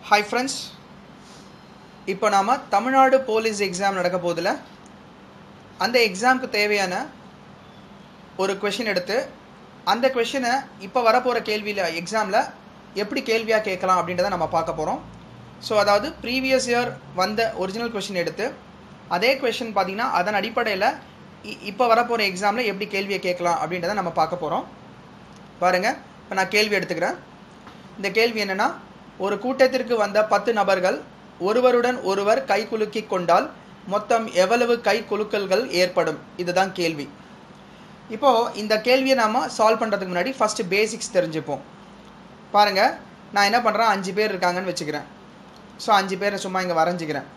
hi friends இப்போ நாம் Tamil Nadu police exam நடக்க போதில் அந்த எக்ஸாமுக்கு தேவையான ஒரு கொஷின் எடுத்து அந்த கொஷினை இப்போ வரப்போகிற கேள்வியில் எக்ஸாமில் எப்படி கேள்வியாக கேட்கலாம் அப்படின்றத நம்ம பார்க்க போகிறோம் ஸோ அதாவது ப்ரீவியஸ் இயர் வந்த ஒரிஜினல் கொஷின் எடுத்து அதே கொஷின் பார்த்தீங்கன்னா அதன் அடிப்படையில் இப்போ வரப்போகிற எக்ஸாமில் எப்படி கேள்வியை கேட்கலாம் அப்படின்றத நம்ம பார்க்க போகிறோம் பாருங்கள் இப்போ நான் கேள்வி எடுத்துக்கிறேன் இந்த கேள்வி என்னென்னா ஒரு கூட்டத்திற்கு வந்த பத்து நபர்கள் ஒருவருடன் ஒருவர் கை குலுக்கி கொண்டால் மொத்தம் எவ்வளவு கை குலுக்கல்கள் ஏற்படும் இதுதான் கேள்வி இப்போது இந்த கேள்வியை நாம் சால்வ் பண்ணுறதுக்கு முன்னாடி ஃபஸ்ட்டு பேசிக்ஸ் தெரிஞ்சுப்போம் பாருங்கள் நான் என்ன பண்ணுறேன் அஞ்சு பேர் இருக்காங்கன்னு வச்சுக்கிறேன் ஸோ அஞ்சு பேரை சும்மா இங்கே வரைஞ்சிக்கிறேன்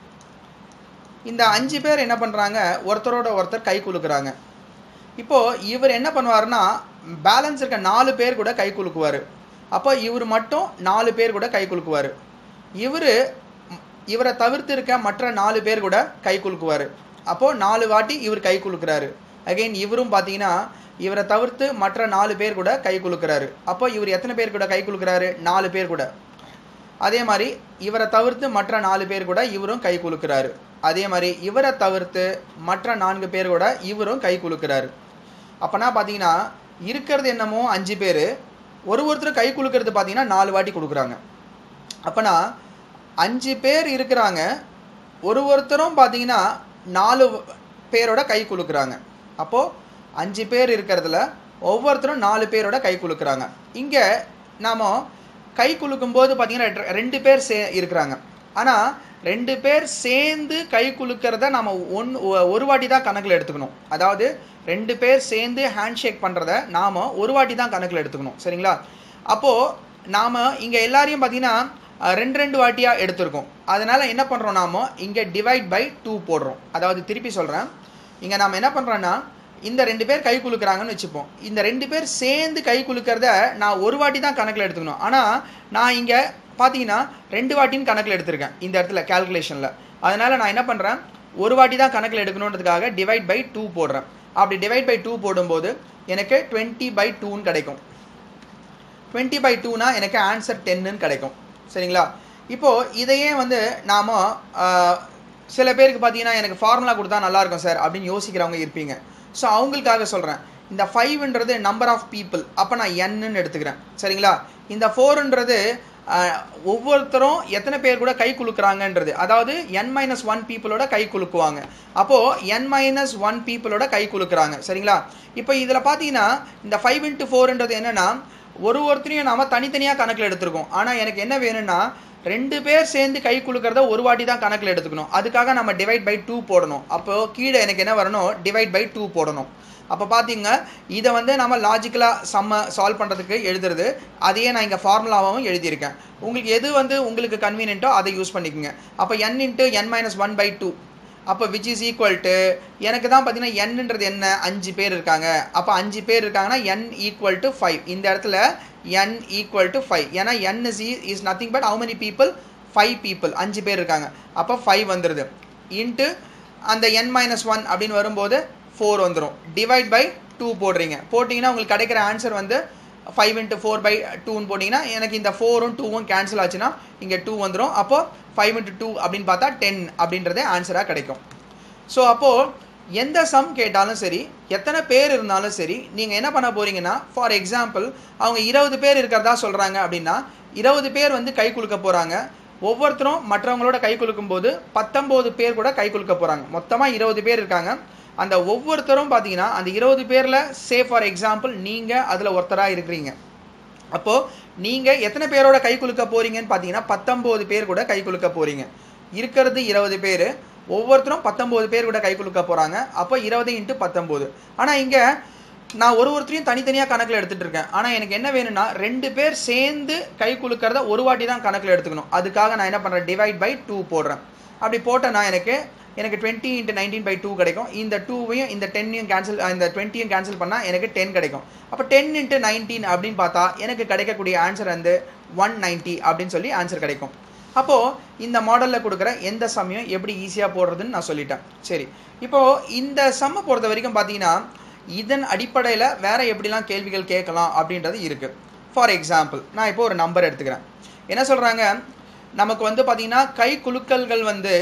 இந்த அஞ்சு பேர் என்ன பண்ணுறாங்க ஒருத்தரோட ஒருத்தர் கை குலுக்குறாங்க இப்போது இவர் என்ன பண்ணுவார்னா பேலன்ஸ் இருக்க நாலு பேர் கூட கை குலுக்குவார் அப்போ இவர் மட்டும் நாலு பேர் கூட கை குலுக்குவார் இவர் இவரை தவிர்த்து இருக்க மற்ற நாலு பேர் கூட கை குலுக்குவார் அப்போது நாலு வாட்டி இவர் கை குலுக்குறாரு அகைன் இவரும் பார்த்தீங்கன்னா இவரை தவிர்த்து மற்ற நாலு பேர் கூட கை குலுக்குறாரு அப்போ இவர் எத்தனை பேர் கூட கை குலுக்குறாரு நாலு பேர் கூட அதே மாதிரி இவரை தவிர்த்து மற்ற நாலு பேர் கூட இவரும் கை குலுக்குறாரு அதே மாதிரி இவரை தவிர்த்து மற்ற நான்கு பேர் கூட இவரும் கை குலுக்குறாரு அப்போனா பார்த்தீங்கன்னா இருக்கிறது என்னமோ அஞ்சு பேர் ஒரு ஒருத்தர் கை குலுக்கிறது பார்த்தீங்கன்னா நாலு வாட்டி கொடுக்குறாங்க அப்போனா அஞ்சு பேர் இருக்கிறாங்க ஒரு ஒருத்தரும் பார்த்தீங்கன்னா நாலு பேரோட கை குலுக்குறாங்க அப்போது அஞ்சு பேர் இருக்கிறதுல ஒவ்வொருத்தரும் நாலு பேரோட கை குலுக்குறாங்க இங்கே நாம் கை குலுக்கும் போது பார்த்தீங்கன்னா ரெண்டு பேர் சே இருக்கிறாங்க ஆனால் ரெண்டு பேர் சேர்ந்து கை குலுக்கிறத நம்ம ஒன் ஒரு வாட்டி தான் கணக்கில் எடுத்துக்கணும் அதாவது ரெண்டு பேர் சேர்ந்து ஹேண்ட் ஷேக் பண்ணுறத நாம் ஒரு வாட்டி தான் கணக்கில் எடுத்துக்கணும் சரிங்களா அப்போது நாம் இங்கே எல்லாரையும் பார்த்தீங்கன்னா ரெண்டு ரெண்டு வாட்டியாக எடுத்திருக்கோம் அதனால் என்ன பண்ணுறோம் நாம் இங்கே டிவைட் பை டூ போடுறோம் அதாவது திருப்பி சொல்கிறேன் இங்கே நாம் என்ன பண்ணுறோன்னா இந்த ரெண்டு பேர் கை குலுக்குறாங்கன்னு வச்சுப்போம் இந்த ரெண்டு பேர் சேர்ந்து கை குலுக்கிறத நான் ஒரு வாட்டி தான் கணக்கில் எடுத்துக்கணும் ஆனால் நான் இங்கே பார்த்தீங்கன்னா ரெண்டு வாட்டின்னு கணக்கில் எடுத்திருக்கேன் இந்த இடத்துல கேல்குலேஷனில் அதனால் நான் என்ன பண்ணுறேன் ஒரு வாட்டி தான் கணக்கில் எடுக்கணுன்றதுக்காக டிவைட் பை டூ போடுறேன் அப்படி டிவைட் பை டூ போடும்போது எனக்கு டுவெண்ட்டி பை டூன்னு கிடைக்கும் டுவெண்ட்டி பை டூனா எனக்கு ஆன்சர் டென்னுன்னு கிடைக்கும் சரிங்களா இப்போது இதையே வந்து நாம் சில பேருக்கு பார்த்தீங்கன்னா எனக்கு ஃபார்முலா கொடுத்தா நல்லாயிருக்கும் சார் அப்படின்னு யோசிக்கிறவங்க இருப்பீங்க ஸோ அவங்களுக்காக சொல்கிறேன் இந்த ஃபைவ்ன்றது நம்பர் ஆஃப் பீப்புள் அப்போ நான் என்னன்னு எடுத்துக்கிறேன் சரிங்களா இந்த ஃபோருன்றது ஒவ்வொருத்தரும் எத்தனை பேர் கூட கை குலுக்குறாங்கன்றது அதாவது என் மைனஸ் ஒன் பீப்புளோட கை குலுக்குவாங்க அப்போது என் மைனஸ் ஒன் பீப்புளோட கை குலுக்குறாங்க சரிங்களா இப்போ இதில் பார்த்தீங்கன்னா இந்த ஃபைவ் இன்ட்டு ஃபோர்ன்றது என்னென்னா ஒரு ஒருத்தரையும் நாம் தனித்தனியாக கணக்கில் எடுத்திருக்கோம் ஆனால் எனக்கு என்ன வேணும்னா ரெண்டு பேர் சேர்ந்து கை குலுக்கிறத ஒரு வாட்டி தான் கணக்கில் எடுத்துக்கணும் அதுக்காக நம்ம டிவைட் பை டூ போடணும் அப்போது கீழே எனக்கு என்ன வரணும் டிவைட் பை டூ போடணும் அப்போ பார்த்தீங்க இதை வந்து நம்ம லாஜிக்கலாக செம்ம சால்வ் பண்ணுறதுக்கு எழுதுறது அதையே நான் இங்கே ஃபார்முலாவும் எழுதியிருக்கேன் உங்களுக்கு எது வந்து உங்களுக்கு கன்வீனியன்ட்டோ அதை யூஸ் பண்ணிக்கோங்க அப்போ n into n minus one by two அப்போ விச் இஸ் ஈக்குவல் டு எனக்கு தான் பார்த்தீங்கன்னா என்னன்றது என்ன அஞ்சு பேர் இருக்காங்க அப்போ அஞ்சு பேர் இருக்காங்கன்னா என் ஈக்குவல் டு ஃபைவ் இந்த இடத்துல என் ஈக்குவல் டு ஃபைவ் ஏன்னா n is is nothing but how many people five people அஞ்சு பேர் இருக்காங்க அப்போ ஃபைவ் வந்துடுது இன்ட்டு அந்த என் மைனஸ் ஒன் அப்படின்னு வரும்போது ஃபோர் வந்துடும் டிவைட் பை டூ போடுறீங்க போட்டிங்கன்னா உங்களுக்கு கிடைக்கிற ஆன்சர் வந்து ஃபைவ் இன்ட்டு ஃபோர் பை டூன்னு போட்டிங்கன்னா எனக்கு இந்த ஃபோரும் டூவும் கேன்சல் ஆச்சுன்னா இங்கே டூ வந்துடும் அப்போது ஃபைவ் இன்ட்டு டூ அப்படின்னு பார்த்தா டென் அப்படின்றதே ஆன்சராக கிடைக்கும் ஸோ அப்போது எந்த சம் கேட்டாலும் சரி எத்தனை பேர் இருந்தாலும் சரி நீங்கள் என்ன பண்ண போகிறீங்கன்னா ஃபார் எக்ஸாம்பிள் அவங்க இருபது பேர் இருக்கிறதா சொல்கிறாங்க அப்படின்னா இருபது பேர் வந்து கை குலுக்க போகிறாங்க ஒவ்வொருத்தரும் மற்றவங்களோட கை குலுக்கும் போது பத்தொம்போது பேர் கூட கை குலுக்க போகிறாங்க மொத்தமாக இருபது பேர் இருக்காங்க அந்த ஒவ்வொருத்தரும் பார்த்தீங்கன்னா அந்த இருபது பேரில் சே ஃபார் எக்ஸாம்பிள் நீங்கள் அதில் ஒருத்தராக இருக்கிறீங்க அப்போது நீங்கள் எத்தனை பேரோட கை குலுக்க போகிறீங்கன்னு பார்த்தீங்கன்னா பத்தொம்போது பேர் கூட கை குலுக்க போகிறீங்க இருக்கிறது இருபது பேர் ஒவ்வொருத்தரும் பத்தொம்போது பேர் கூட கை குலுக்க போகிறாங்க அப்போ இருபது இன்ட்டு பத்தொம்போது ஆனால் இங்கே நான் ஒரு ஒருத்தரையும் தனித்தனியாக கணக்கில் எடுத்துகிட்டு இருக்கேன் ஆனால் எனக்கு என்ன வேணும்னா ரெண்டு பேர் சேர்ந்து கை குலுக்கிறத ஒரு வாட்டி தான் கணக்கில் எடுத்துக்கணும் அதுக்காக நான் என்ன பண்ணுறேன் டிவைட் பை டூ போடுறேன் அப்படி போட்டேன்னா எனக்கு எனக்கு twenty into nineteen by two கிடைக்கும் இந்த டூவையும் இந்த டென்னையும் கேன்சல் இந்த டுவெண்ட்டியும் கேன்சல் பண்ணால் எனக்கு டென் கிடைக்கும் அப்போ டென் இன்ட்டு நைன்டீன் அப்படின்னு பார்த்தா எனக்கு கிடைக்கக்கூடிய ஆன்சர் வந்து ஒன் நைன்ட்டி அப்படின்னு சொல்லி ஆன்சர் கிடைக்கும் அப்போது இந்த மாடலில் கொடுக்குற எந்த சம்மையும் எப்படி ஈஸியாக போடுறதுன்னு நான் சொல்லிட்டேன் சரி இப்போது இந்த சம்மை பொறுத்த வரைக்கும் பார்த்தீங்கன்னா இதன் அடிப்படையில் வேறு எப்படிலாம் கேள்விகள் கேட்கலாம் அப்படின்றது இருக்குது ஃபார் எக்ஸாம்பிள் நான் இப்போ ஒரு நம்பர் எடுத்துக்கிறேன் என்ன சொல்கிறாங்க நமக்கு வந்து பார்த்தீங்கன்னா கை குலுக்கல்கள் வந்து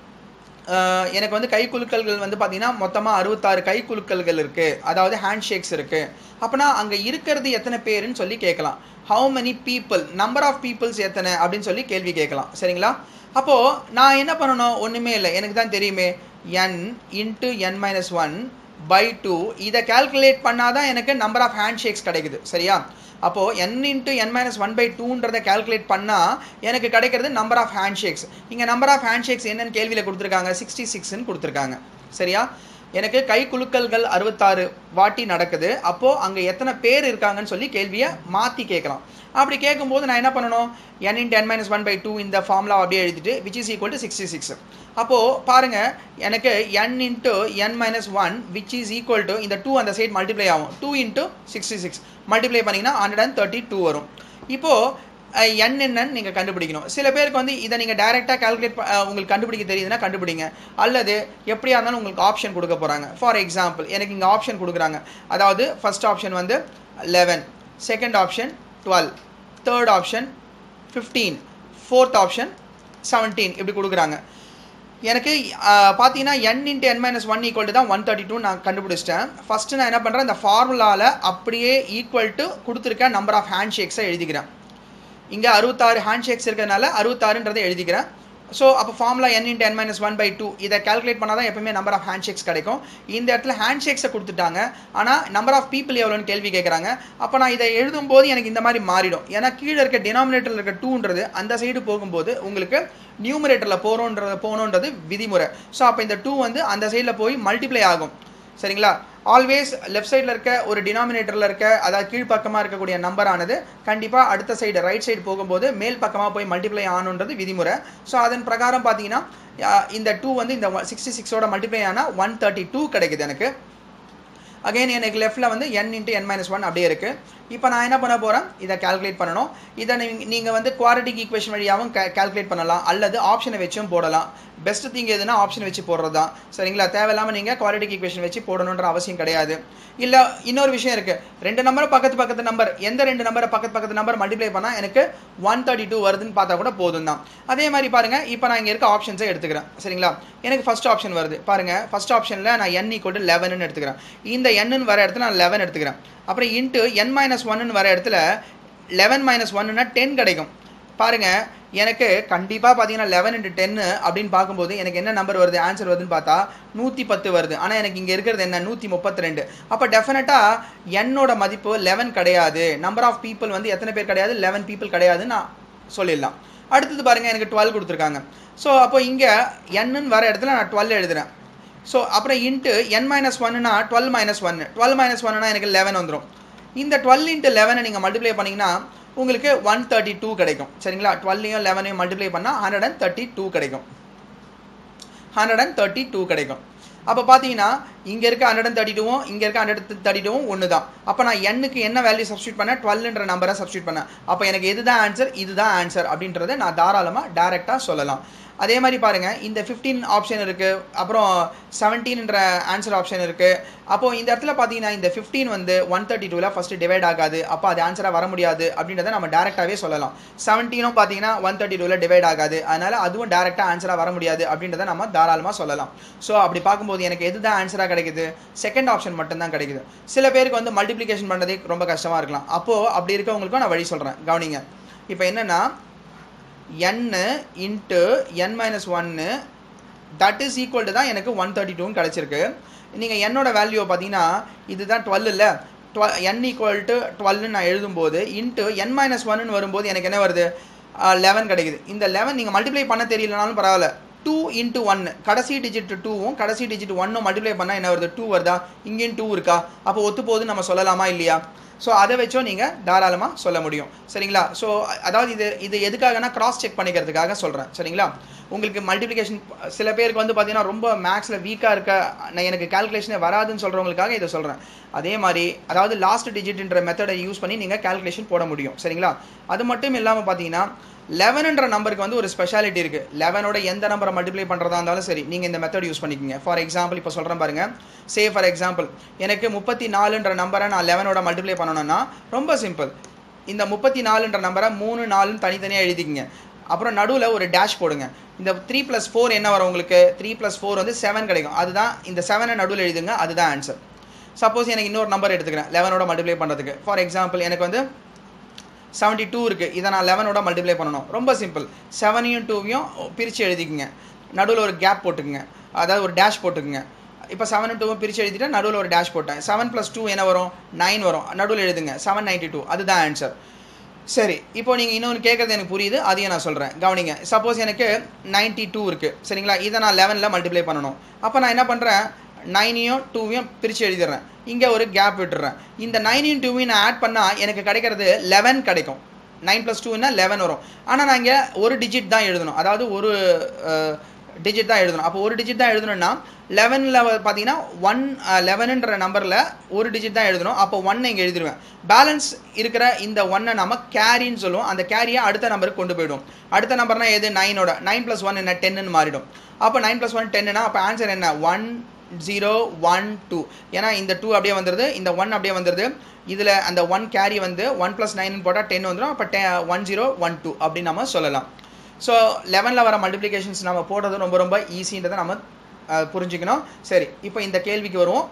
அஹ், எனக்கு வந்து கை குலுக்கல்கள் வந்து பார்த்தீங்கன்னா மொத்தமாக அறுபத்தாறு கை குலுக்கல்கள் இருக்குது அதாவது ஹேண்ட் ஷேக்ஸ் இருக்குது அப்போனா அங்கே இருக்கிறது எத்தனை பேருன்னு சொல்லி கேட்கலாம் how many people number of peoples எத்தனை அப்படின்னு சொல்லி கேள்வி கேட்கலாம் சரிங்களா அப்போது நான் என்ன பண்ணணும் ஒன்றுமே இல்லை எனக்கு தான் தெரியுமே n into n minus one by two இதை கால்குலேட் பண்ணாதான் எனக்கு நம்பர் ஆஃப் ஹேண்ட் ஷேக்ஸ் கிடைக்குது சரியா அப்போது n into n minus one by டூன்றதை கால்குலேட் பண்ணால் எனக்கு கிடைக்கிறது நம்பர் ஆஃப் ஹேண்ட் ஷேக்ஸ் இங்கே நம்பர் ஆஃப் ஹேண்ட் ஷேக்ஸ் என்னன்னு கேள்வியில் கொடுத்துருக்காங்க சிக்ஸ்டி சிக்ஸ்னு கொடுத்துருக்காங்க சரியா எனக்கு கை குலுக்கல்கள் அறுபத்தாறு வாட்டி நடக்குது அப்போது அங்கே எத்தனை பேர் இருக்காங்கன்னு சொல்லி கேள்வியை மாற்றி கேட்கலாம் அப்படி கேட்கும்போது நான் என்ன பண்ணணும் n into n minus one by two இந்த ஃபார்முலா அப்படியே எழுதிட்டு which is equal to sixty six அப்போது பாருங்கள் எனக்கு n into n minus one which is equal to இந்த டூ அந்த சைட் மல்டிப்ளை ஆகும் two into sixty six multiply பண்ணிங்கன்னா ஹண்ட்ரட் அண்ட் தேர்ட்டி டூ வரும் இப்போது என் என்னன்னு நீங்கள் கண்டுபிடிக்கணும் சில பேருக்கு வந்து இதை நீங்கள் டைரெக்டாக கால்குலேட் உங்களுக்கு கண்டுபிடிக்க தெரியுதுன்னா கண்டுபிடிங்க அல்லது எப்படியா இருந்தாலும் உங்களுக்கு ஆப்ஷன் கொடுக்க போகிறாங்க ஃபார் எக்ஸாம்பிள் எனக்கு இங்கே ஆப்ஷன் கொடுக்குறாங்க அதாவது ஃபர்ஸ்ட் ஆப்ஷன் வந்து eleven second option twelve third option fifteen fourth option seventeen இப்படி கொடுக்குறாங்க எனக்கு ஆஹ், பார்த்தீங்கன்னா n into n minus one equal தான் ஒன் தேர்ட்டி டூ நான் கண்டுபிடிச்சிட்டேன் ஃபஸ்ட்டு நான் என்ன பண்ணுறேன் இந்த ஃபார்முலாவில் அப்படியே ஈக்குவல் டு கொடுத்துருக்க நம்பர் ஆஃப் ஹேண்ட் ஷேக்ஸை எழுதிக்கிறேன் இங்கே அறுபத்தாறு ஹேண்ட் ஷேக்ஸ் இருக்கிறதுனால அறுபத்தாறுன்றதை எழுதிக்கிறேன் ஸோ அப்போ formula n into n minus one by two இதை கால்குலேட் பண்ணால் தான் எப்பவுமே நம்பர் ஆஃப் ஹேண்ட் ஷேக்ஸ் கிடைக்கும் இந்த இடத்துல ஹேண்ட் ஷேக்ஸை கொடுத்துட்டாங்க ஆனால் நம்பர் ஆஃப் பீப்புள் எவ்வளோன்னு கேள்வி கேட்குறாங்க அப்போ நான் இதை எழுதும்போது எனக்கு இந்த மாதிரி மாறிடும் ஏன்னா கீழே இருக்க டினாமினேட்டரில் இருக்க டூன்றது அந்த சைடு போகும்போது உங்களுக்கு நியூமரேட்டரில் போகிறோன்றது போகணுன்றது விதிமுறை ஸோ அப்போ இந்த டூ வந்து அந்த சைடில் போய் மல்டிப்ளை ஆகும் சரிங்களா ஆல்வேஸ் லெஃப்ட் சைடில் இருக்க ஒரு டினாமினேட்டரில் இருக்க அதாவது கீழ்ப்பக்கமாக இருக்கக்கூடிய நம்பரானது கண்டிப்பாக அடுத்த சைடு ரைட் சைடு போகும்போது மேல் பக்கமாக போய் மல்டிப்ளை ஆகணுன்றது விதிமுறை ஸோ அதன் பிரகாரம் பார்த்தீங்கன்னா அஹ், இந்த டூ வந்து இந்த சிக்ஸ்டி சிக்ஸோட மல்டிப்ளை ஆனால் ஒன் தேர்ட்டி டூ கிடைக்குது எனக்கு அகைன் எனக்கு லெஃப்ட்டில் வந்து n into n minus one அப்படியே இருக்குது இப்போ நான் என்ன பண்ண போகிறேன் இதை கால்குலேட் பண்ணணும் இதை நீங்க- நீங்கள் வந்து குவாரட்டிக் ஈக்குவேஷன் வழியாகவும் கால்குலேட் பண்ணலாம் அல்லது ஆப்ஷனை வச்சும் போடலாம் பெஸ்ட் திங் எதுனா ஆப்ஷன் வச்சு போடுறது தான் சரிங்களா தேவையில்லாமல் நீங்கள் குவாரட்டிக் ஈக்குவேஷன் வச்சு போடணுன்ற அவசியம் கிடையாது இல்லை இன்னொரு விஷயம் இருக்குது ரெண்டு நம்பரை பக்கத்து பக்கத்து நம்பர் எந்த ரெண்டு நம்பரை பக்கத்து பக்கத்து நம்பர் மல்டிப்ளை பண்ணால் எனக்கு ஒன் தேர்ட்டி டூ வருதுன்னு பார்த்தா கூட போதும் தான் அதே மாதிரி பாருங்கள் இப்போ நான் இங்கே இருக்க ஆப்ஷன்ஸை எடுத்துக்கிறேன் சரிங்களா எனக்கு ஃபர்ஸ்ட் ஆப்ஷன் வருது பாருங்கள் ஃபர்ஸ்ட் ஆப்ஷனில் நான் n ஈக்குவல் டு லெவன் எடுத்துக்கிறேன் இந்த n வர இடத்துல நான் லெவன் எடுத்துக்கிறேன் அப்புறம் இன்ட்டு என் மைனஸ் ஒன்னு வர இடத்துல லெவன் மைனஸ் ஒன்னுனா டென் கிடைக்கும் பாருங்க எனக்கு கண்டிப்பாக பார்த்தீங்கன்னா லெவன் இன்ட்டு டென்னு அப்படின்னு பார்க்கும்போது எனக்கு என்ன நம்பர் வருது ஆன்சர் வருதுன்னு பார்த்தா நூற்றி பத்து வருது ஆனால் எனக்கு இங்கே இருக்கிறது என்ன நூற்றி முப்பத்தி ரெண்டு அப்போ டெஃபினட்டாக என்னோட மதிப்பு லெவன் கிடையாது நம்பர் ஆஃப் பீப்புள் வந்து எத்தனை பேர் கிடையாது லெவன் பீப்புள் கிடையாதுன்னு நான் சொல்லிடலாம் அடுத்தது பாருங்க எனக்கு டுவெல் கொடுத்துருக்காங்க ஸோ அப்போ இங்கே என்னன்னு வர இடத்துல நான் டுவெல் எழுதுறேன் ஸோ அப்புறம் இன்ட்டு என் மைனஸ் ஒன்னுனா டுவெல் மைனஸ் ஒன்று டுவெல் மைனஸ் ஒன்னுனா எனக்கு லெவன் வந்துடும் இந்த டுவெல் இன்ட்டு லெவனை நீங்கள் மல்டிப்ளை பண்ணிங்கன்னா உங்களுக்கு ஒன் தேர்ட்டி டூ கிடைக்கும் சரிங்களா டுவெல்லையும் லெவனையும் மல்டிப்ளை பண்ணால் ஹண்ட்ரட் அண்ட் தேர்ட்டி டூ கிடைக்கும் ஹண்ட்ரட் அண்ட் தேர்ட்டி டூ கிடைக்கும் அப்போ பார்த்தீங்கன்னா இங்கே இருக்க ஹண்ட்ரட் அண்ட் தேர்ட்டி டூவும் இங்கே இருக்க ஹண்ட்ரட் தேர்ட்டி டூவும் ஒன்று தான் அப்போ நான் எண்ணுக்கு என்ன வேல்யூ சப்ஸ்டியூட் பண்ணேன் டுவெல்ன்ற நம்பரை சப்ஸ்டியூட் பண்ணேன் அப்போ எனக்கு எதுதான் ஆன்சர் இதுதான் ஆன்சர் அப்படின்றத நான் தாராளமாக டேரெக்டாக சொல்லலாம் அதே மாதிரி பாருங்கள் இந்த ஃபிஃப்டீன் ஆப்ஷன் இருக்குது அப்புறம் செவன்டீன்ன்ற ஆன்சர் ஆப்ஷன் இருக்குது அப்போது இந்த இடத்துல பார்த்தீங்கன்னா இந்த ஃபிஃப்டீன் வந்து ஒன் தேர்ட்டி டூவில் ஃபஸ்ட்டு டிவைட் ஆகாது அப்போ அது ஆன்சராக வர முடியாது அப்படின்றத நம்ம டேரெக்டாகவே சொல்லலாம் செவன்டீனும் பார்த்தீங்கன்னா ஒன் தேர்ட்டி டூவில் டிவைட் ஆகாது அதனால் அதுவும் டேரெக்டாக ஆன்சராக வர முடியாது அப்படின்றத நம்ம தாராளமாக சொல்லலாம் ஸோ அப்படி பார்க்கும்போது எனக்கு எது தான் ஆன்சராக கிடைக்குது செகண்ட் ஆப்ஷன் மட்டும்தான் கிடைக்குது சில பேருக்கு வந்து மல்டிப்ளிகேஷன் பண்ணுறதே ரொம்ப கஷ்டமாக இருக்கலாம் அப்போது அப்படி இருக்கவங்களுக்கும் நான் வழி சொல்கிறேன் கவனிங்க இப்போ என்னென்னா n இன்ட்டு என் மைனஸ் ஒன்று தட் இஸ் ஈக்குவல் டு தான் எனக்கு ஒன் தேர்ட்டி டூன்னு கிடச்சிருக்கு நீங்கள் என்னோட வேல்யூவை பார்த்தீங்கன்னா இதுதான் டுவெல் இல்லை டுவெல் என் ஈக்குவல் டு டுவெல்னு நான் எழுதும்போது இன்ட்டு என் மைனஸ் ஒன்னு வரும்போது எனக்கு என்ன வருது லெவன் கிடைக்குது இந்த லெவன் நீங்கள் மல்டிப்ளை பண்ண தெரியலனாலும் பரவாயில்ல டூ இன்ட்டு ஒன்று கடைசி டிஜிட் டூவும் கடைசி டிஜிட் ஒன்னும் மல்டிப்ளை பண்ணால் என்ன வருது டூ வருதா இங்கேயும் டூ இருக்கா அப்போ ஒத்து போகுதுன்னு நம்ம சொல்லலாமா இல்லையா ஸோ அதை வச்சும் நீங்கள் தாராளமாக சொல்ல முடியும் சரிங்களா ஸோ அதாவது இது இது எதுக்காகனா கிராஸ் செக் பண்ணிக்கிறதுக்காக சொல்கிறேன் சரிங்களா உங்களுக்கு மல்டிப்ளிகேஷன் சில பேருக்கு வந்து பார்த்தீங்கன்னா ரொம்ப மேக்ஸில் வீக்காக இருக்க நான் எனக்கு கால்குலேஷனே வராதுன்னு சொல்கிறவங்களுக்காக இதை சொல்கிறேன் அதே மாதிரி அதாவது லாஸ்ட் டிஜிட்ன்ற மெத்தடை யூஸ் பண்ணி நீங்கள் கால்குலேஷன் போட முடியும் சரிங்களா அது மட்டும் இல்லாமல் பார்த்தீங்கன்னா லெவனுன்ற நம்பருக்கு வந்து ஒரு ஸ்பெஷாலிட்டி இருக்குது லெவனோட எந்த நம்பரை மல்டிப்ளை பண்ணுறதா இருந்தாலும் சரி நீங்கள் இந்த மெத்தட் யூஸ் பண்ணிக்கோங்க ஃபார் எக்ஸாம்பிள் இப்போ சொல்கிறேன் பாருங்க சே ஃபார் எக்ஸாம்பிள் எனக்கு முப்பத்தி நாலுன்ற நம்பரை நான் லெவனோட மல்டிப்ளை பண்ணணும்னா ரொம்ப சிம்பிள் இந்த முப்பத்தி நாலுன்ற நம்பரை மூணு நாலுன்னு தனித்தனியாக எழுதிக்கிங்க அப்புறம் நடுவில் ஒரு டேஷ் போடுங்க இந்த த்ரீ ப்ளஸ் ஃபோர் என்ன வரும் உங்களுக்கு த்ரீ ப்ளஸ் ஃபோர் வந்து செவன் கிடைக்கும் அதுதான் இந்த செவனை நடுவில் எழுதுங்க அதுதான் ஆன்சர் சப்போஸ் எனக்கு இன்னொரு நம்பர் எடுத்துக்கிறேன் லெவனோட மல்டிப்ளை பண்ணுறதுக்கு ஃபார் எக்ஸாம்பிள் எனக்கு வந்து செவன்ட்டி டூ இருக்குது இதை நான் லெவனோட மல்டிப்ளை பண்ணணும் ரொம்ப சிம்பிள் செவனையும் டூவையும் பிரித்து எழுதிக்குங்க நடுவில் ஒரு கேப் போட்டுக்குங்க அதாவது ஒரு டேஷ் போட்டுக்குங்க இப்போ செவன் டூவும் பிரித்து எழுதிட்டா நடுவில் ஒரு டேஷ் போட்டேன் செவன் ப்ளஸ் டூ என்ன வரும் நைன் வரும் நடுவில் எழுதுங்க செவன் நைன்ட்டி டூ அதுதான் ஆன்சர் சரி இப்போ நீங்கள் இன்னொன்று கேட்குறது எனக்கு புரியுது அதையும் நான் சொல்கிறேன் கவனிங்க சப்போஸ் எனக்கு நைன்ட்டி டூ இருக்குது சரிங்களா இதை நான் லெவனில் மல்டிப்ளை பண்ணணும் அப்போ நான் என்ன பண்ணுறேன் நைனையும் டூவையும் பிரித்து எழுதிடுறேன் இங்கே ஒரு கேப் விட்டுறேன் இந்த நைனையும் டூவையும் நான் ஆட் பண்ணால் எனக்கு கிடைக்கிறது லெவன் கிடைக்கும் நைன் ப்ளஸ் டூன்னா லெவன் வரும் ஆனால் நான் இங்கே ஒரு டிஜிட் தான் எழுதணும் அதாவது ஒரு டிஜிட் தான் எழுதணும் அப்போ ஒரு டிஜிட் தான் எழுதணும்னா லெவனில் பார்த்தீங்கன்னா ஒன் லெவனுன்ற நம்பரில் ஒரு டிஜிட் தான் எழுதணும் அப்போ ஒன்னை இங்கே எழுதிடுவேன் பேலன்ஸ் இருக்கிற இந்த ஒன்னை நம்ம கேரின்னு சொல்லுவோம் அந்த கேரியை அடுத்த நம்பருக்கு கொண்டு போயிடும் அடுத்த நம்பர்னா எது நைனோட நைன் ப்ளஸ் ஒன் என்ன டென்னு மாறிடும் அப்போ நைன் ப்ளஸ் ஒன் டென்னுனா அப்போ ஆன்சர் என்ன ஒன் ஜீரோ ஒன் டூ ஏன்னா இந்த டூ அப்படியே வந்துடுது இந்த ஒன் அப்படியே வந்துடுது இதில் அந்த ஒன் கேரி வந்து ஒன் ப்ளஸ் நைன் போட்டால் டென் வந்துடும் அப்போ டெ ஒன் ஜீரோ ஒன் டூ அப்படின்னு நம்ம சொல்லலாம் ஸோ லெவனில் வர மல்டிப்ளிகேஷன்ஸ் நம்ம போடுறது ரொம்ப ரொம்ப ஈஸின்றதை நம்ம புரிஞ்சுக்கணும் சரி இப்போ இந்த கேள்விக்கு வருவோம்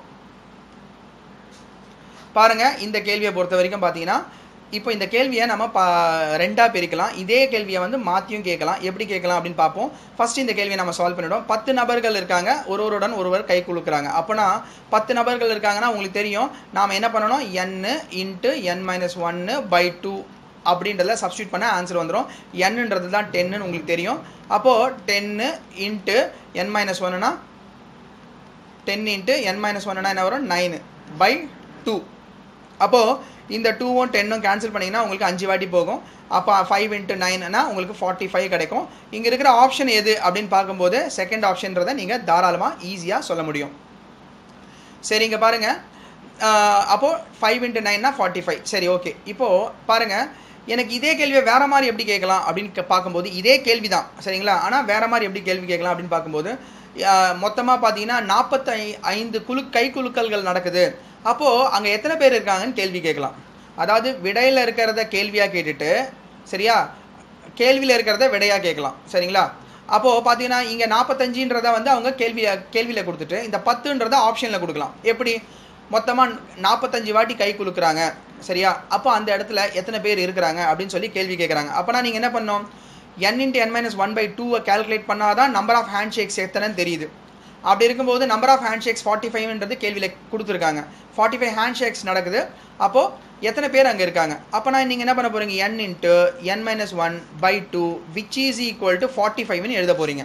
பாருங்க இந்த கேள்வியை பொறுத்த வரைக்கும் பார்த்தீங்கன்னா இப்போ இந்த கேள்வியை நம்ம பா ரெண்டாக பிரிக்கலாம் இதே கேள்வியை வந்து மாற்றியும் கேட்கலாம் எப்படி கேட்கலாம் அப்படின்னு பார்ப்போம் ஃபர்ஸ்ட் இந்த கேள்வியை நம்ம சால்வ் பண்ணிவிடும் பத்து நபர்கள் இருக்காங்க ஒருவருடன் ஒருவர் கை குலுக்குறாங்க அப்போனா பத்து நபர்கள் இருக்காங்கன்னா உங்களுக்கு தெரியும் நாம் என்ன பண்ணணும் என்னு இன்ட்டு என் மைனஸ் ஒன்று பை டூ அப்படின்றத சப்ஸ்டியூட் பண்ண ஆன்சர் வந்துடும் என்னன்றது தான் டென்னு உங்களுக்கு தெரியும் அப்போது டென்னு இன்ட்டு என் மைனஸ் ஒன்னுனா டென் இன்ட்டு என் மைனஸ் ஒன்னுனா என்ன வரும் நைனு பை டூ அப்போது இந்த டூவும் டென்னும் கேன்சல் பண்ணிங்கன்னா உங்களுக்கு அஞ்சு வாட்டி போகும் அப்போ ஃபைவ் இன்ட்டு நைன்னா உங்களுக்கு ஃபார்ட்டி ஃபைவ் கிடைக்கும் இங்கே இருக்கிற ஆப்ஷன் எது அப்படின்னு பார்க்கும்போது செகண்ட் ஆப்ஷன்றதை நீங்கள் தாராளமாக ஈஸியாக சொல்ல முடியும் சரி இங்கே பாருங்கள் அப்போது ஃபைவ் இன்ட்டு நைன்னா ஃபார்ட்டி ஃபைவ் சரி ஓகே இப்போது பாருங்கள் எனக்கு இதே கேள்வியை வேறு மாதிரி எப்படி கேட்கலாம் அப்படின்னு பார்க்கும்போது இதே கேள்வி தான் சரிங்களா ஆனால் வேறு மாதிரி எப்படி கேள்வி கேட்கலாம் அப்படின்னு பார்க்கும்போது மொத்தமாக பார்த்தீங்கன்னா நாற்பத்தி ஐந்து குழு கை குலுக்கல்கள் நடக்குது அப்போது அங்கே எத்தனை பேர் இருக்காங்கன்னு கேள்வி கேட்கலாம் அதாவது விடையில் இருக்கிறத கேள்வியாக கேட்டுட்டு சரியா கேள்வியில் இருக்கிறத விடையாக கேட்கலாம் சரிங்களா அப்போது பார்த்தீங்கன்னா இங்கே நாற்பத்தஞ்சுன்றத வந்து அவங்க கேள்வியை கேள்வியில் கொடுத்துட்டு இந்த பத்துன்றத ஆப்ஷனில் கொடுக்கலாம் எப்படி மொத்தமாக நாற்பத்தஞ்சு வாட்டி கை குலுக்குறாங்க சரியா அப்போ அந்த இடத்துல எத்தனை பேர் இருக்கிறாங்க அப்படின்னு சொல்லி கேள்வி கேட்குறாங்க அப்போனா நீங்கள் என்ன பண்ணணும் n into n minus one by டூவை கேல்குலேட் பண்ணால் தான் நம்பர் ஆஃப் ஹேண்ட் ஷேக்ஸ் எத்தனைன்னு தெரியுது அப்படி இருக்கும்போது number of handshakes forty ஃபைவ்ன்றது கேள்வியில் கொடுத்துருக்காங்க ஃபார்ட்டி ஃபைவ் ஹேண்ட் ஷேக்ஸ் நடக்குது அப்போது எத்தனை பேர் அங்கே இருக்காங்க அப்போ நான் நீங்கள் என்ன பண்ண போகிறீங்க n into n minus one by two which is equal to forty ஃபைவ்னு எழுத போகிறீங்க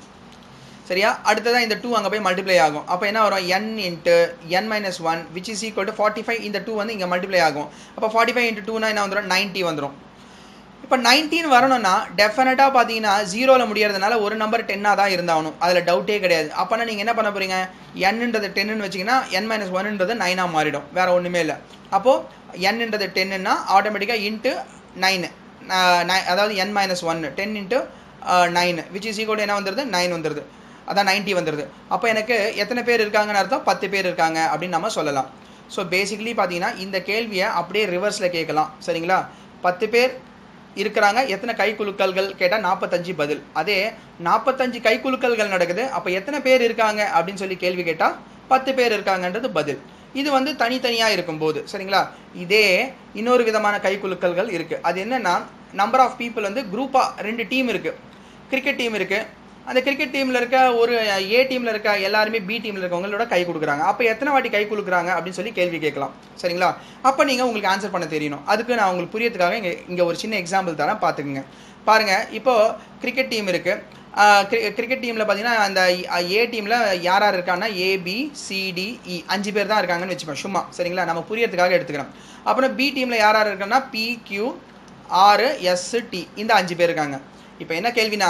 சரியா அடுத்ததான் இந்த டூ அங்கே போய் மல்டிப்ளை ஆகும் அப்போ என்ன வரும் n into n minus one which is equal to forty five இந்த டூ வந்து இங்கே மல்டிப்ளை ஆகும் அப்போ ஃபார்ட்டி ஃபைவ் இன்ட்டு டூனா என்ன வந்துடும் நைன்ட்டி வந்துடும் இப்போ நைன்டீன் வரணும்னா டெஃபினட்டாக பார்த்தீங்கன்னா ஜீரோவில் முடியறதுனால ஒரு நம்பர் டென்னாக தான் இருந்தாகணும் அதில் டவுட்டே கிடையாது அப்போனா நீங்கள் என்ன பண்ண போகிறீங்க என்னன்றது டென்னு வச்சிங்கன்னா என் மைனஸ் ஒன்ன்றது நைனாக மாறிடும் வேறு ஒன்றுமே இல்லை அப்போது என்னன்றது டென்னுன்னா ஆட்டோமேட்டிக்காக இன்ட்டு நைனு அதாவது என் மைனஸ் ஒன்று ten into nine which is equal என்ன வந்துடுது நைன் வந்துடுது அதான் நைன்ட்டி வந்துடுது அப்போ எனக்கு எத்தனை பேர் இருக்காங்கன்னு அர்த்தம் பத்து பேர் இருக்காங்க அப்படின்னு நம்ம சொல்லலாம் ஸோ பேசிக்கலி பார்த்தீங்கன்னா இந்த கேள்வியை அப்படியே ரிவர்ஸில் கேட்கலாம் சரிங்களா பத்து பேர் இருக்கிறாங்க எத்தனை கைக்குலுக்கல்கள் கேட்டால் நாற்பத்தஞ்சு பதில் அதே நாற்பத்தஞ்சு கைக்குலுக்கல்கள் நடக்குது அப்போ எத்தனை பேர் இருக்காங்க அப்படின்னு சொல்லி கேள்வி கேட்டால் பத்து பேர் இருக்காங்கன்றது பதில் இது வந்து தனித்தனியாக இருக்கும்போது சரிங்களா இதே இன்னொரு விதமான கைக்குலுக்கல்கள் இருக்குது அது என்னென்னா நம்பர் ஆஃப் பீப்புள் வந்து குரூப்பாக ரெண்டு டீம் இருக்குது கிரிக்கெட் டீம் இருக்குது அந்த கிரிக்கெட் டீமில் இருக்க ஒரு ஏ டீமில் இருக்க எல்லாருமே பி டீமில் இருக்கவங்களோட கை கொடுக்குறாங்க அப்போ எத்தனை வாட்டி கை கொடுக்குறாங்க அப்படின்னு சொல்லி கேள்வி கேட்கலாம் சரிங்களா அப்போ நீங்கள் உங்களுக்கு ஆன்சர் பண்ண தெரியணும் அதுக்கு நான் உங்களுக்கு புரியறதுக்காக இங்கே இங்கே ஒரு சின்ன எக்ஸாம்பிள் தரேன் பார்த்துக்குங்க பாருங்கள் இப்போது கிரிக்கெட் டீம் இருக்குது கிரிக்கெட் டீமில் பார்த்தீங்கன்னா அந்த ஏ டீமில் யார் யார் இருக்காங்கன்னா ஏபி சிடிஇ அஞ்சு பேர் தான் இருக்காங்கன்னு வச்சுப்போம் சும்மா சரிங்களா நம்ம புரியறதுக்காக எடுத்துக்கிறோம் அப்புறம் பி டீமில் யார் யார் இருக்காங்கன்னா P Q R S T இந்த அஞ்சு பேர் இருக்காங்க இப்போ என்ன கேள்வினா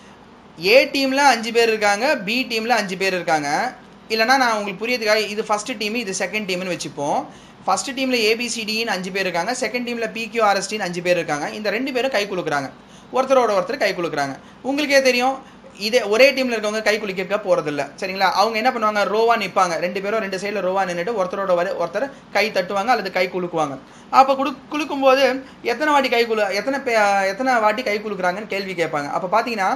ஏ டீமில் அஞ்சு பேர் இருக்காங்க பி டீமில் அஞ்சு பேர் இருக்காங்க இல்லைனா நான் உங்களுக்கு புரியதுக்காக இது ஃபஸ்ட்டு டீம் இது செகண்ட் டீம்னு வச்சுப்போம் ஃபஸ்ட்டு டீமில் ஏபிசிடின்னு அஞ்சு பேர் இருக்காங்க செகண்ட் டீமில் பிக்யூஆர்எஸ்டின்னு அஞ்சு பேர் இருக்காங்க இந்த ரெண்டு பேரும் கை கொடுக்குறாங்க ஒருத்தரோட ஒருத்தர் கை கொடுக்குறாங்க உங்களுக்கே தெரியும் இதே ஒரே டீம்ல இருக்கவங்க கை குலுக்கிக்க போறதில்ல சரிங்களா அவங்க என்ன பண்ணுவாங்க ரோவா நிப்பாங்க ரெண்டு பேரும் ரெண்டு சைடுல ரோவா நின்னுட்டு ஒருத்தரோட வர ஒருத்தர் கை தட்டுவாங்க அல்லது கை குலுக்குவாங்க அப்ப குடு குலுக்கும் போது எத்தனை வாட்டி கை குலு எத்தனை பே எத்தனை வாட்டி கை குலுக்குறாங்கன்னு கேள்வி கேட்பாங்க அப்ப பாத்தீங்கன்னா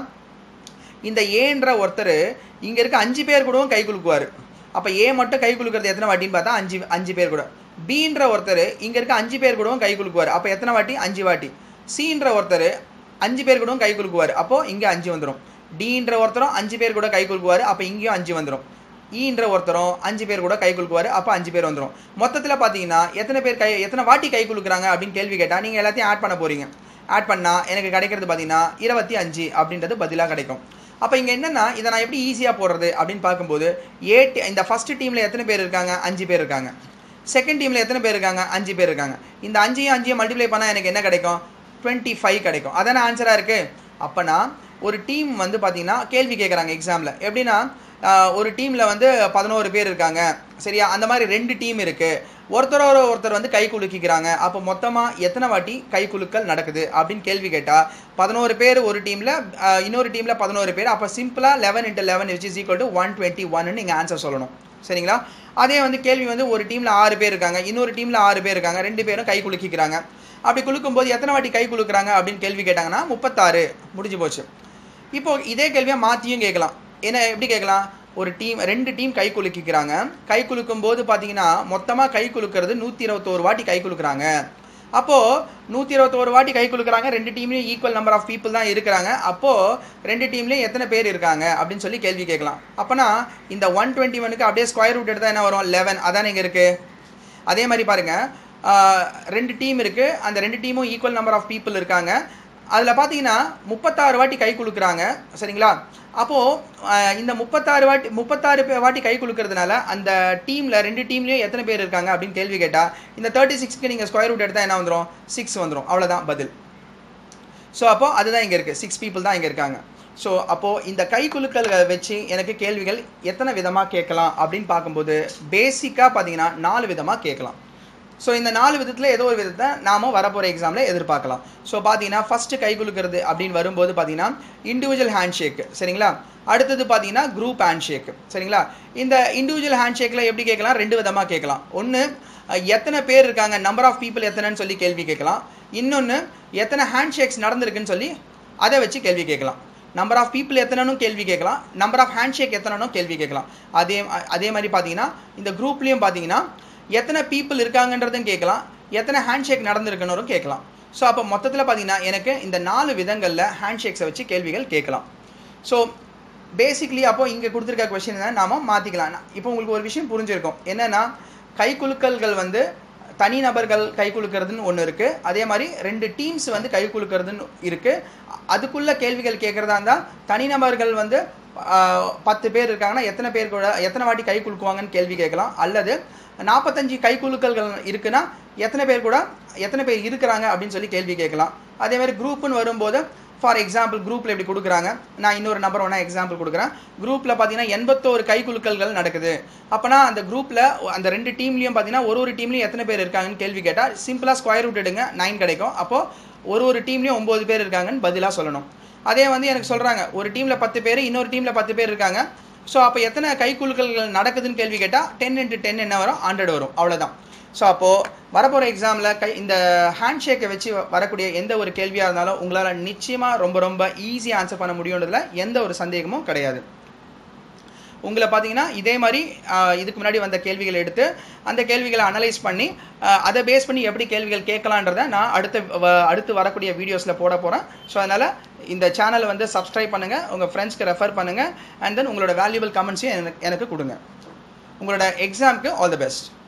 இந்த ஏன்ற ஒருத்தர் இங்க இருக்க அஞ்சு பேர் கூடவும் கை குலுக்குவாரு அப்ப ஏ மட்டும் கை குலுக்கிறது எத்தனை வாட்டின்னு பார்த்தா அஞ்சு அஞ்சு பேர் கூட பீன்ற ஒருத்தர் இங்க இருக்க அஞ்சு பேர் கூடவும் கை குலுக்குவார் அப்ப எத்தனை வாட்டி அஞ்சு வாட்டி சீன்ற ஒருத்தர் அஞ்சு பேர் கூடவும் கை குலுக்குவார் அப்போ இங்க அஞ்சு வந்துடும் டீன்ற ஒருத்தரும் அஞ்சு பேர் கூட கை குலுக்குவார் அப்ப இங்கேயும் அஞ்சு வந்துடும் ஈன்ற ஒருத்தரும் அஞ்சு பேர் கூட கை குலுக்குவார் அப்போ அஞ்சு பேர் வந்துடும் மொத்தத்தில் பார்த்தீங்கன்னா எத்தனை பேர் கை எத்தனை வாட்டி கை குலுக்குறாங்க அப்படின்னு கேள்வி கேட்டால் நீங்கள் எல்லாத்தையும் ஆட் பண்ண போறீங்க ஆட் பண்ணால் எனக்கு கிடைக்கிறது பார்த்தீங்கன்னா இருபத்தி அஞ்சு அப்படின்றது பதிலாக கிடைக்கும் அப்போ இங்கே என்னன்னா இதை நான் எப்படி ஈஸியாக போடுறது அப்படின்னு பார்க்கும்போது ஏ டி- இந்த ஃபர்ஸ்ட் டீமில் எத்தனை பேர் இருக்காங்க அஞ்சு பேர் இருக்காங்க செகண்ட் டீமில் எத்தனை பேர் இருக்காங்க அஞ்சு பேர் இருக்காங்க இந்த அஞ்சையும் அஞ்சையும் மல்டிப்ளை பண்ணால் எனக்கு என்ன கிடைக்கும் டுவெண்ட்டி ஃபைவ் கிடைக்கும் அதானே ஆன்சராக இருக்கு அப்போனா ஒரு டீம் வந்து பார்த்தீங்கன்னா கேள்வி கேட்குறாங்க எக்ஸாமில் எப்படின்னா ஆஹ், ஒரு டீமில் வந்து பதினோரு பேர் இருக்காங்க சரியா அந்த மாதிரி ரெண்டு டீம் இருக்கு ஒருத்தரோட ஒருத்தர் வந்து கை குலுக்கிக்கிறாங்க அப்போ மொத்தமாக எத்தனை வாட்டி கை குலுக்கல் நடக்குது அப்படின்னு கேள்வி கேட்டால் பதினோரு பேர் ஒரு டீமில் இன்னொரு டீமில் பதினோரு பேர் அப்போ சிம்பிளாக eleven into eleven which is equal to one twenty ஒன்னு நீங்கள் ஆன்சர் சொல்லணும் சரிங்களா அதே வந்து கேள்வி வந்து ஒரு டீமில் ஆறு பேர் இருக்காங்க இன்னொரு டீமில் ஆறு பேர் இருக்காங்க ரெண்டு பேரும் கை குலுக்கிக்கிறாங்க அப்படி குலுக்கும்போது எத்தனை வாட்டி கை குலுக்குறாங்க அப்படின்னு கேள்வி கேட்டாங்கன்னா முப்பத்தாறு முடிஞ்சு போச்சு இப்போ இதே கேள்வியை மாற்றியும் கேட்கலாம் என்ன எப்படி கேட்கலாம் ஒரு டீம் ரெண்டு டீம் கை குலுக்கிக்கிறாங்க கை குலுக்கும் போது பார்த்தீங்கன்னா மொத்தமாக கை குலுக்கிறது நூற்றி இருபத்தோரு வாட்டி கை குலுக்குறாங்க அப்போ நூற்றி இருபத்தோரு வாட்டி கை குலுக்குறாங்க ரெண்டு டீம்லேயும் ஈக்குவல் நம்பர் ஆஃப் பீப்புள் தான் இருக்கிறாங்க அப்போ ரெண்டு டீம்லேயும் எத்தனை பேர் இருக்காங்க அப்படின்னு சொல்லி கேள்வி கேட்கலாம் அப்போனா இந்த ஒன் டுவெண்ட்டி ஒனுக்கு அப்படியே ஸ்கொயர் ரூட் எடுத்தால் என்ன வரும் லெவன் அதான் இங்கே இருக்கு அதே மாதிரி பாருங்க ஆஹ், ரெண்டு டீம் இருக்கு அந்த ரெண்டு டீமும் ஈக்குவல் நம்பர் ஆஃப் பீப்புள் இருக்காங்க அதில் பார்த்தீங்கன்னா முப்பத்தாறு வாட்டி கை குலுக்குறாங்க சரிங்களா அப்போ ஆஹ், இந்த முப்பத்தாறு வாட்டி முப்பத்தாறு பே- வாட்டி கை குலுக்கிறதுனால அந்த டீம்ல ரெண்டு டீம்லயும் எத்தனை பேர் இருக்காங்க அப்படின்னு கேள்வி கேட்டா இந்த தேர்ட்டி சிக்ஸ்க்கு நீங்க ஸ்கொயர் ரூட் எடுத்தா என்ன வந்துடும் சிக்ஸ் வந்துடும் அவ்வளவுதான் பதில் ஸோ அப்போ அதுதான் இங்கே இருக்குது சிக்ஸ் பீப்புள் தான் இங்கே இருக்காங்க ஸோ அப்போது இந்த கை குலுக்கல்களை வச்சு எனக்கு கேள்விகள் எத்தனை விதமாக கேட்கலாம் அப்படின்னு பார்க்கும்போது பேசிக்காக பார்த்தீங்கன்னா நாலு விதமாக கேட்கலாம் ஸோ இந்த நாலு விதத்தில் ஏதோ ஒரு விதத்தை நாம வரப்போகிற எக்ஸாமில் எதிர்பார்க்கலாம் ஸோ பார்த்தீங்கன்னா ஃபஸ்ட்டு கை குலுக்கிறது அப்படின்னு வரும்போது பார்த்தீங்கன்னா இண்டிவிஜுவல் ஹேண்ட் ஷேக் சரிங்களா அடுத்தது பார்த்தீங்கன்னா குரூப் ஹேண்ட் ஷேக் சரிங்களா இந்த இண்டிவிஜுவல் ஹேண்ட் ஷேக்கில் எப்படி கேட்கலாம் ரெண்டு விதமாக கேட்கலாம் ஒன்று எத்தனை பேர் இருக்காங்க நம்பர் ஆஃப் பீப்புள் எத்தனைன்னு சொல்லி கேள்வி கேட்கலாம் இன்னொன்று எத்தனை ஹேண்ட் ஷேக்ஸ் நடந்திருக்குன்னு சொல்லி அதை வச்சு கேள்வி கேட்கலாம் நம்பர் ஆஃப் பீப்புள் எத்தனைனும் கேள்வி கேட்கலாம் நம்பர் ஆஃப் ஹேண்ட் ஷேக் எத்தனைனும் கேள்வி கேட்கலாம் அதே அதே மாதிரி பார்த்தீங்கன்னா இந்த குரூப்லேயும் பார்த்தீங்கன்னா எத்தனை பீப்புள் இருக்காங்கன்றதும் கேட்கலாம் எத்தனை ஹேண்ட் ஷேக் நடந்திருக்குன்னு கேட்கலாம் ஸோ அப்போ மொத்தத்தில் பார்த்தீங்கன்னா எனக்கு இந்த நாலு விதங்களில் ஹேண்ட் ஷேக்ஸை வச்சு கேள்விகள் கேட்கலாம் ஸோ பேசிக்லி அப்போ இங்கே கொடுத்துருக்க கொஸ்டின் நாம மாற்றிக்கலாம் இப்போ உங்களுக்கு ஒரு விஷயம் புரிஞ்சிருக்கும் என்னன்னா கை குலுக்கல்கள் வந்து தனி நபர்கள் கை குலுக்கிறதுன்னு ஒன்று இருக்கு அதே மாதிரி ரெண்டு டீம்ஸ் வந்து கை குலுக்கிறதுன்னு இருக்கு அதுக்குள்ள கேள்விகள் கேட்கறதா இருந்தால் தனிநபர்கள் வந்து ஆஹ், பத்து பேர் இருக்காங்கன்னா எத்தனை பேர் கூட எத்தனை வாட்டி கை குலுக்குவாங்கன்னு கேள்வி கேட்கலாம் அல்லது நாற்பத்தஞ்சு கை குலுக்கல்கள் இருக்குன்னா எத்தனை பேர் கூட எத்தனை பேர் இருக்கிறாங்க அப்படின்னு சொல்லி கேள்வி கேட்கலாம் அதே மாதிரி குரூப்னு வரும்போது ஃபார் எக்ஸாம்பிள் குரூப்பில் இப்படி கொடுக்குறாங்க நான் இன்னொரு நம்பர் ஒன்றா எக்ஸாம்பிள் கொடுக்குறேன் குரூப்பில் பார்த்தீங்கன்னா எண்பத்தோரு கை குலுக்கல்கள் நடக்குது அப்போனா அந்த குரூப்பில் அந்த ரெண்டு டீம்லையும் பார்த்தீங்கன்னா ஒரு ஒரு டீம்லையும் எத்தனை பேர் இருக்காங்கன்னு கேள்வி கேட்டால் சிம்பிளாக ஸ்கொயர் ரூட் எடுங்க நைன் கிடைக்கும் அப்போது ஒரு ஒரு டீம்லையும் ஒம்பது பேர் இருக்காங்கன்னு பதிலாக சொல்லணும் அதே வந்து எனக்கு சொல்கிறாங்க ஒரு டீமில் பத்து பேர் இன்னொரு டீமில் பத்து பேர் இருக்காங்க ஸோ அப்போ எத்தனை கை குலுக்கல்கள் நடக்குதுன்னு கேள்வி கேட்டால் டென் இன்ட்டு டென் என்ன வரும் ஹண்ட்ரட் வரும் அவ்வளோதான் ஸோ அப்போது வரப்போகிற எக்ஸாமில் கை இந்த ஹேண்ட் ஷேக்கை வச்சு வரக்கூடிய எந்த ஒரு கேள்வியாக இருந்தாலும் உங்களால் நிச்சயமாக ரொம்ப ரொம்ப ஈஸியாக ஆன்சர் பண்ண முடியுன்றதுல எந்த ஒரு சந்தேகமும் கிடையாது உங்களை பார்த்தீங்கன்னா இதே மாதிரி ஆஹ், இதுக்கு முன்னாடி வந்த கேள்விகளை எடுத்து அந்த கேள்விகளை அனலைஸ் பண்ணி ஆஹ், அதை பேஸ் பண்ணி எப்படி கேள்விகள் கேட்கலான்றதை நான் அடுத்த வ- அடுத்து வரக்கூடிய வீடியோஸில் போட போகிறேன் ஸோ அதனால் இந்த சேனலை வந்து சப்ஸ்கிரைப் பண்ணுங்கள் உங்கள் ஃப்ரெண்ட்ஸ்க்கு ரெஃபர் பண்ணுங்கள் அண்ட் தென் உங்களோட வேல்யூபிள் கமெண்ட்ஸையும் எனக்கு எனக்கு கொடுங்க உங்களோட எக்ஸாம்க்கு ஆல் தி பெஸ்ட்